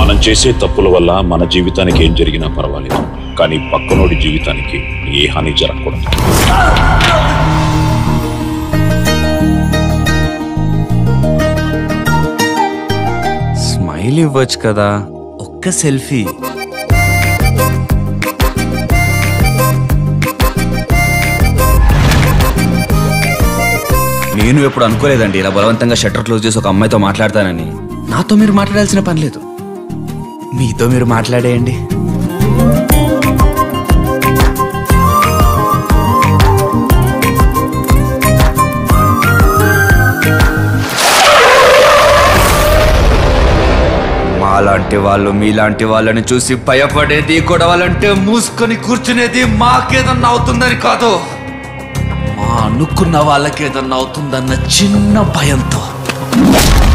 మనం చేసే తప్పుల వల్ల మన జీవితానికి ఏం జరిగినా పర్వాలేదు కానీ పక్కనోడి జీవితానికి ఏ హాని జరగకూడదు స్మైల్ ఇవ్వచ్చు కదా ఒక్క సెల్ఫీ నేను ఎప్పుడు అనుకోలేదండి ఇలా బలవంతంగా షట్టర్ క్లోజ్ చేసి ఒక అమ్మాయితో మాట్లాడతానని నాతో మీరు మాట్లాడాల్సిన పని లేదు మీతో మీరు మాట్లాడేయండి మాలాంటి వాళ్ళు మీలాంటి వాళ్ళని చూసి భయపడేది గొడవలంటే మూసుకొని కూర్చునేది మాకేదన్నా అవుతుందని కాదు మా అనుకున్న వాళ్ళకేదన్నా అవుతుందన్న చిన్న భయంతో